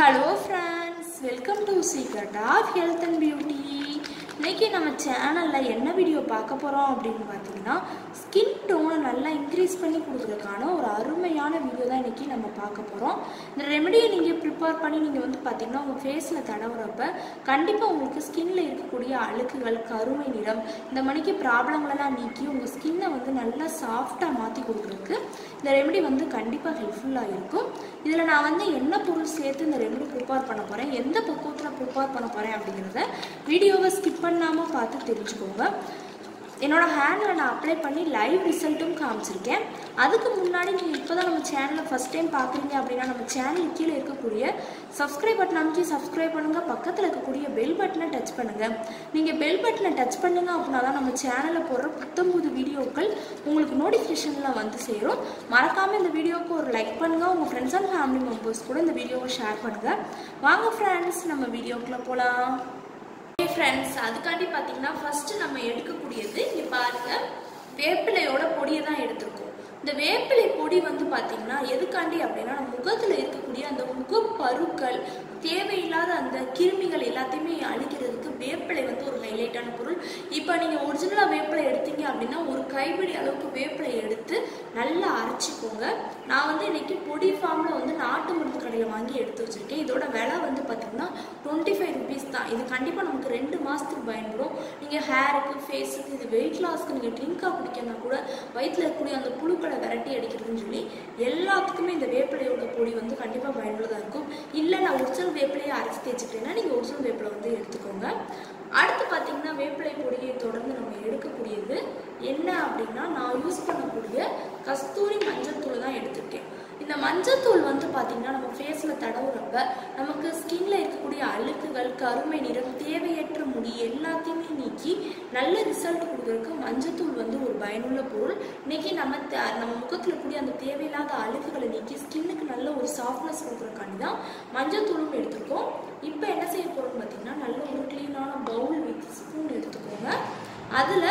hello friends welcome to secret of health and beauty இன்னைக்கு நம்ம சேனலில் என்ன வீடியோ பார்க்க போகிறோம் அப்படின்னு பார்த்தீங்கன்னா ஸ்கின் டோனை நல்லா இன்க்ரீஸ் பண்ணி கொடுக்குறதுக்கான ஒரு அருமையான வீடியோ தான் இன்றைக்கி நம்ம பார்க்க போகிறோம் இந்த ரெமெடியை நீங்கள் ப்ரிப்பேர் பண்ணி நீங்கள் வந்து பார்த்தீங்கன்னா உங்கள் ஃபேஸில் தடவுறப்ப கண்டிப்பாக உங்களுக்கு ஸ்கின்ல இருக்கக்கூடிய அழுக்குகள் கருமை நிறம் இந்த மணிக்கு ப்ராப்ளங்களெல்லாம் நீக்கி உங்கள் ஸ்கின்னை வந்து நல்லா சாஃப்டாக மாற்றி கொடுக்குறதுக்கு இந்த ரெமெடி வந்து கண்டிப்பாக ஹெல்ப்ஃபுல்லாக இருக்கும் இதில் நான் வந்து என்ன பொருள் சேர்த்து இந்த ரெமெடி ப்ரிப்பேர் பண்ண போகிறேன் எந்த பக்குவத்தில் ப்ரிப்பேர் பண்ண போகிறேன் அப்படிங்கிறத வீடியோவை ஸ்கிப் பண்ணாமல் பார்த்து தெரிஞ்சுக்கோங்க என்னோட ஹேண்டில் நான் அப்ளை பண்ணி லைவ் ரிசல்ட்டும் காமிச்சிருக்கேன் அதுக்கு முன்னாடி நீங்கள் இப்போ தான் நம்ம சேனலை ஃபஸ்ட் டைம் பார்க்குறீங்க அப்படின்னா நம்ம சேனல் கீழே இருக்கக்கூடிய சப்ஸ்கிரைப் பட்டன் அமைக்கி சப்ஸ்கிரைப் பண்ணுங்கள் பக்கத்தில் இருக்கக்கூடிய பெல் பட்டனை டச் பண்ணுங்கள் நீங்கள் பெல் பட்டனை டச் பண்ணுங்க அப்படின்னா தான் நம்ம சேனலில் போடுற புத்தம்புது வீடியோக்கள் உங்களுக்கு நோட்டிஃபிகேஷனில் வந்து சேரும் மறக்காமல் இந்த வீடியோவுக்கு ஒரு லைக் பண்ணுங்கள் உங்கள் ஃப்ரெண்ட்ஸ் அண்ட் ஃபேமிலி மெம்பர்ஸ் கூட இந்த வீடியோவை ஷேர் பண்ணுங்கள் வாங்க ஃப்ரெண்ட்ஸ் நம்ம வீடியோக்குள்ளே போகலாம் ஃப்ரெண்ட்ஸ் அதுக்காண்டி பார்த்தீங்கன்னா ஃபர்ஸ்ட் நம்ம எடுக்கக்கூடியது இங்கே பாருங்க வேப்பிலையோட பொடியை தான் எடுத்திருக்கோம் இந்த வேப்பிலை பொடி வந்து பார்த்தீங்கன்னா எதுக்காண்டி அப்படின்னா நம்ம முகத்தில் இருக்கக்கூடிய அந்த முகப்பருக்கள் தேவையில்லாத அந்த கிருமிகள் எல்லாத்தையுமே அழிக்கிறதுக்கு வேப்பிலை வந்து ஒரு ஹைலைட்டான பொருள் இப்போ நீங்கள் ஒரிஜினலாக வேப்பிலை எடுத்தீங்க அப்படின்னா ஒரு கைப்பிடி அளவுக்கு வேப்பிலை எடுத்து நல்லா அரைச்சிக்கோங்க நான் வந்து இன்னைக்கு பொடி ஃபார்மில் வந்து நாட்டு மருந்து கடையில் வாங்கி எடுத்து வச்சுருக்கேன் இதோட விலை வந்து பார்த்தீங்கன்னா டுவெண்ட்டி ஃபைவ் ருபீஸ் தான் இது கண்டிப்பாக நமக்கு ரெண்டு மாதத்துக்கு பயன்படும் நீங்கள் ஹேருக்கு ஃபேஸுக்கு இது வெயிட் லாஸ்க்கு நீங்கள் ட்ரிங்காக குடிக்கணும்னா கூட வயிற்றில் இருக்கக்கூடிய அந்த புழுக்களை விரட்டி அடிக்கிறதுன்னு சொல்லி எல்லாத்துக்குமே இந்த வேப்பிலையோட பொடி வந்து கண்டிப்பாக பயனுள்ளதாக இருக்கும் இல்லை நான் ஒரிஜினல் வேப்பிலையை அரைச்சி தேய்ச்சிக்கிறேன்னா நீங்கள் ஒரிஜினல் வேப்பிலை வந்து எடுத்துக்கோங்க அடுத்து பார்த்தீங்கன்னா வேப்பிலை பொடியை தொடர்ந்து நம்ம எடுக்கக்கூடியது என்ன அப்படின்னா நான் யூஸ் பண்ணக்கூடிய கஸ்தூரி மஞ்சள் தூள் தான் எடுத்திருக்கேன் இந்த மஞ்சத்தூள் வந்து பார்த்திங்கன்னா நம்ம ஃபேஸில் தடவுறப்ப நமக்கு ஸ்கின்ல இருக்கக்கூடிய அழுக்குகள் கருமை நிறம் தேவையற்ற முடி எல்லாத்தையுமே நீக்கி நல்ல ரிசல்ட் கொடுக்குறதுக்கு மஞ்சத்தூள் வந்து ஒரு பயனுள்ள பொருள் இன்னைக்கு நம்ம த- நம்ம முகத்தில் இருக்கக்கூடிய அந்த தேவையில்லாத அழுக்குகளை நீக்கி ஸ்கின்னுக்கு நல்ல ஒரு சாஃப்ட்னஸ் கொடுக்குறக்காண்டி தான் மஞ்சத்தூளும் எடுத்திருக்கோம் இப்போ என்ன செய்ய போகிறோம்னு பார்த்தீங்கன்னா நல்ல ஒரு க்ளீனான பவுல் வித் ஸ்பூன் எடுத்துக்கோங்க அதில்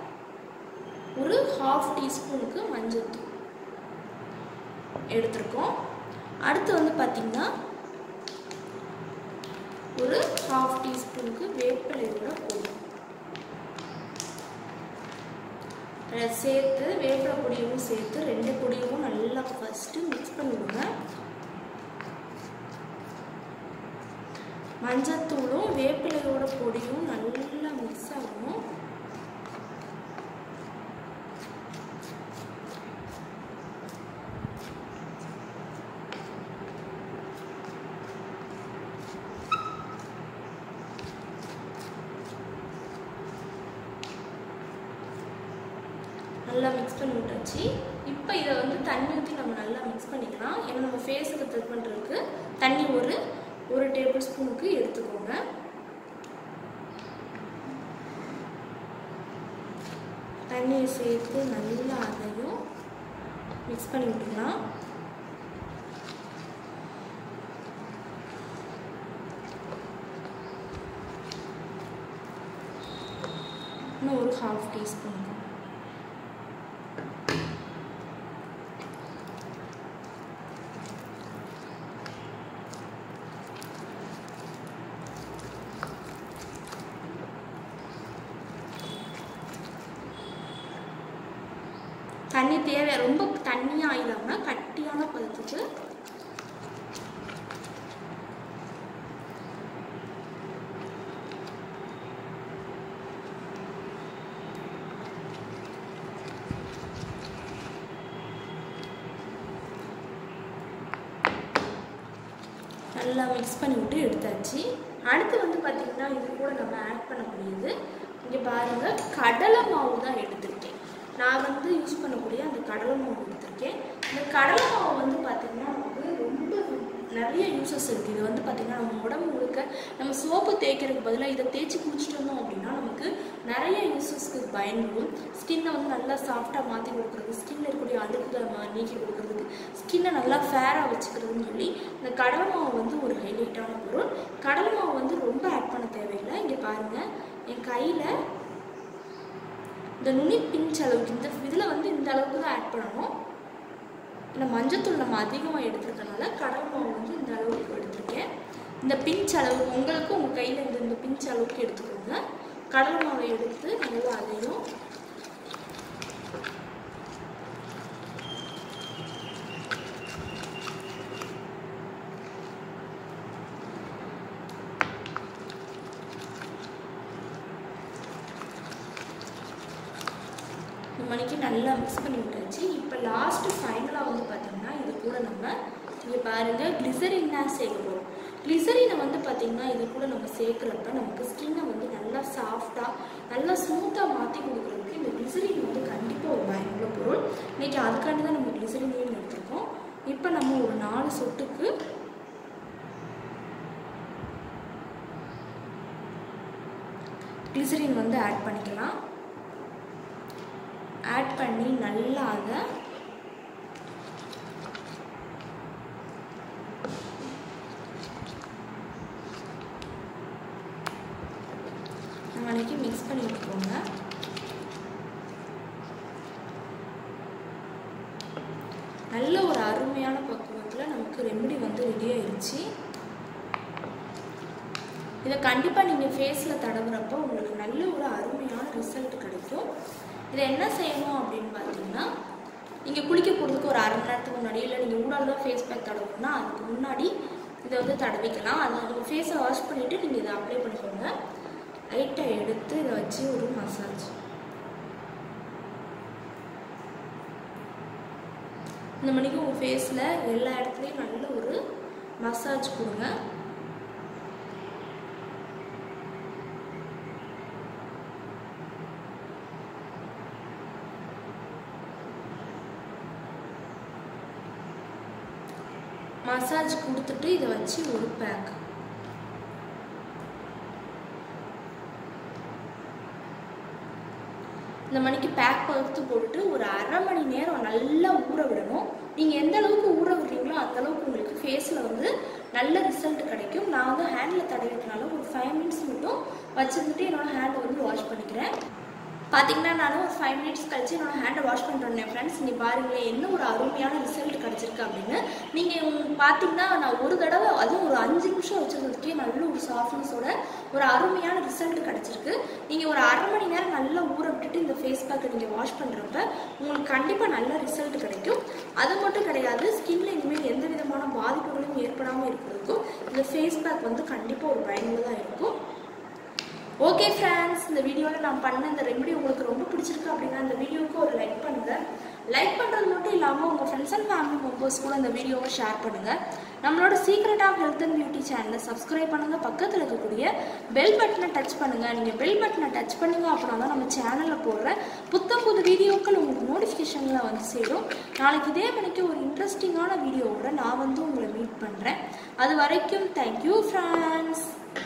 ஒரு ஹாஃப் டீஸ்பூனுக்கு மஞ்சத்தூள் எடுத்திருக்கோம் அடுத்து வந்து பார்த்திங்கன்னா ஒரு ஹாஃப் டீஸ்பூனுக்கு வேப்பிலையோட பொடி அதை சேர்த்து வேப்பிலை பொடியவும் சேர்த்து ரெண்டு பொடியவும் நல்லா ஃபஸ்ட்டு மிக்ஸ் பண்ணிவிடுங்க மஞ்சத்தூளும் வேப்பிலையோட பொடியும் நல்லா மிக்ஸ் ஆகணும் நல்லா மிக்ஸ் பண்ணி விட்டாச்சு இப்போ இதை வந்து தண்ணி ஊற்றி நம்ம நல்லா மிக்ஸ் பண்ணிக்கலாம் ஏன்னா நம்ம ஃபேஸுக்கு த்ரெட் பண்ணுறதுக்கு தண்ணி ஒரு ஒரு டேபிள் ஸ்பூனுக்கு எடுத்துக்கோங்க தண்ணியை சேர்த்து நல்லா அதையும் மிக்ஸ் பண்ணி விட்டுக்கலாம் இன்னும் ஒரு ஹாஃப் டீஸ்பூன் தண்ணி தேவை ரொம்ப தண்ணியாக இல்லாமல் கட்டியான பதத்துக்கு நல்லா மிக்ஸ் பண்ணி விட்டு எடுத்தாச்சு அடுத்து வந்து பார்த்திங்கன்னா இது கூட நம்ம ஆட் பண்ணக்கூடியது இங்கே பாருங்கள் கடலை மாவு தான் எடுத்திருக்கேன் நான் வந்து யூஸ் பண்ணக்கூடிய அந்த கடலை மாவு எடுத்திருக்கேன் இந்த கடலை மாவு வந்து பார்த்திங்கன்னா நமக்கு ரொம்ப நிறைய யூசஸ் இருக்குது இது வந்து பார்த்திங்கன்னா நம்ம உடம்பு முழுக்க நம்ம சோப்பு தேய்க்கிறதுக்கு பதிலாக இதை தேய்ச்சி குடிச்சிட்டு வந்தோம் அப்படின்னா நமக்கு நிறைய யூசஸ்க்கு பயன்படும் ஸ்கின்னை வந்து நல்லா சாஃப்டாக மாற்றி கொடுக்குறது ஸ்கின்ல இருக்கக்கூடிய அழுக்குகளை மா- நீக்கி கொடுக்குறதுக்கு ஸ்கின்னை நல்லா ஃபேராக வச்சுக்கிறதுன்னு சொல்லி இந்த கடலை மாவு வந்து ஒரு ஹைலைட்டான பொருள் கடலை மாவு வந்து ரொம்ப ஆட் பண்ண தேவையில்லை இங்கே பாருங்கள் என் கையில் இந்த நுனி பிஞ்ச் அளவுக்கு இந்த இதில் வந்து இந்த அளவுக்கு தான் ஆட் பண்ணணும் இல்லை மஞ்சத்தூள் நம்ம அதிகமாக எடுத்துருக்கனால கடலை மாவு வந்து இந்த அளவுக்கு எடுத்திருக்கேன் இந்த பிஞ்ச் அளவு உங்களுக்கு உங்கள் கையில் இந்த இந்த பிஞ்ச் அளவுக்கு எடுத்துக்கோங்க கடலை மாவை எடுத்து நல்லா அதையும் இந்த மணிக்கு நல்லா மிக்ஸ் பண்ணி விட்டாச்சு இப்போ லாஸ்ட்டு ஃபைனலாக வந்து பார்த்தீங்கன்னா இது கூட நம்ம இங்கே பாருங்கள் கிளிசரின் தான் சேர்க்க போகிறோம் கிளிசரினை வந்து பார்த்திங்கன்னா இது கூட நம்ம சேர்க்குறப்ப நமக்கு ஸ்கின்னை வந்து நல்லா சாஃப்டாக நல்லா ஸ்மூத்தாக மாற்றி கொடுக்குறதுக்கு இந்த கிளிசரின் வந்து கண்டிப்பாக ஒரு பயனுள்ள பொருள் இன்றைக்கி அதுக்காண்டி தான் நம்ம கிளிசரினையும் எடுத்துருக்கோம் இப்போ நம்ம ஒரு நாலு சொட்டுக்கு கிளிசரின் வந்து ஆட் பண்ணிக்கலாம் ஆட் பண்ணி நல்லா அதை நாளைக்கு மிக்ஸ் பண்ணி விட்டுக்கோங்க நல்ல ஒரு அருமையான பக்குவத்தில் நமக்கு ரெமெடி வந்து ரெடி ஆயிடுச்சு இதை கண்டிப்பாக நீங்கள் ஃபேஸில் தடவுறப்போ உங்களுக்கு நல்ல ஒரு அருமையான ரிசல்ட் கிடைக்கும் இதை என்ன செய்யணும் அப்படின்னு பார்த்தீங்கன்னா நீங்கள் குளிக்க போகிறதுக்கு ஒரு அரை மணி நேரத்துக்கு முன்னாடி இல்லை நீங்கள் ஊடால தான் ஃபேஸ் பேக் தடவணும்னா அதுக்கு முன்னாடி இதை வந்து தடவிக்கலாம் அது நீங்கள் ஃபேஸை வாஷ் பண்ணிவிட்டு நீங்கள் இதை அப்ளை பண்ணிக்கோங்க லைட்டாக எடுத்து இதை வச்சு ஒரு மசாஜ் இந்த மணிக்கு உங்கள் ஃபேஸில் எல்லா இடத்துலையும் நல்ல ஒரு மசாஜ் கொடுங்க மசாஜ் கொடுத்துட்டு இதை வச்சு ஒரு பேக் இந்த மணிக்கு பேக் பகுத்து போட்டுட்டு ஒரு அரை மணி நேரம் நல்லா ஊற விடணும் நீங்கள் எந்த அளவுக்கு ஊற விடுறீங்களோ அந்த அளவுக்கு உங்களுக்கு ஃபேஸில் வந்து நல்ல ரிசல்ட் கிடைக்கும் நான் வந்து ஹேண்டில் தடவிட்டனால ஒரு ஃபைவ் மினிட்ஸ் மட்டும் வச்சுருந்துட்டு என்னோடய ஹேண்டை வந்து வாஷ் பண்ணிக்கிறேன் பார்த்தீங்கன்னா நான் ஒரு ஃபைவ் மினிட்ஸ் கழிச்சு என்னோட ஹேண்டை வாஷ் பண்ணிட்டு வந்தேன் ஃப்ரெண்ட்ஸ் நீ பாருங்களேன் என்ன ஒரு அருமையான ரிசல்ட் கிடச்சிருக்கு அப்படின்னு நீங்கள் பார்த்தீங்கன்னா நான் ஒரு தடவை அதுவும் ஒரு அஞ்சு நிமிஷம் வச்சுருந்ததுக்கே நல்ல ஒரு சாஃப்ட்னஸோட ஒரு அருமையான ரிசல்ட் கிடச்சிருக்கு நீங்கள் ஒரு அரை மணி நேரம் நல்லா ஊற விட்டுட்டு இந்த ஃபேஸ் பேக்கை நீங்கள் வாஷ் பண்ணுறப்ப உங்களுக்கு கண்டிப்பாக நல்ல ரிசல்ட் கிடைக்கும் அது மட்டும் கிடையாது ஸ்கின்ல இனிமேல் எந்த விதமான பாதிப்புகளும் ஏற்படாமல் இருக்கிறதுக்கும் இந்த ஃபேஸ் பேக் வந்து கண்டிப்பாக ஒரு பயனுள்ளதாக இருக்கும் ஓகே ஃப்ரெண்ட்ஸ் இந்த வீடியோவில் நான் பண்ண இந்த ரெமெடி உங்களுக்கு ரொம்ப பிடிச்சிருக்கு அப்படின்னா இந்த வீடியோவுக்கு ஒரு லைக் பண்ணுங்கள் லைக் பண்ணுறது மட்டும் இல்லாமல் உங்கள் ஃப்ரெண்ட்ஸ் அண்ட் ஃபேமிலி மெம்பர்ஸ் கூட இந்த வீடியோவை ஷேர் பண்ணுங்கள் நம்மளோட secret of health and beauty சேனலை சப்ஸ்கிரைப் பண்ணுங்கள் பக்கத்தில் இருக்கக்கூடிய பெல் பட்டனை டச் பண்ணுங்கள் நீங்கள் பெல் பட்டனை டச் பண்ணுங்க அப்படின்னா தான் நம்ம சேனலில் போடுற புத்தம் புது வீடியோக்கள் உங்களுக்கு நோட்டிஃபிகேஷனில் வந்து சேரும் நாளைக்கு இதே மணிக்கு ஒரு இன்ட்ரெஸ்டிங்கான வீடியோவோட நான் வந்து உங்களை மீட் பண்ணுறேன் அது வரைக்கும் தேங்க்யூ ஃப்ரெண்ட்ஸ்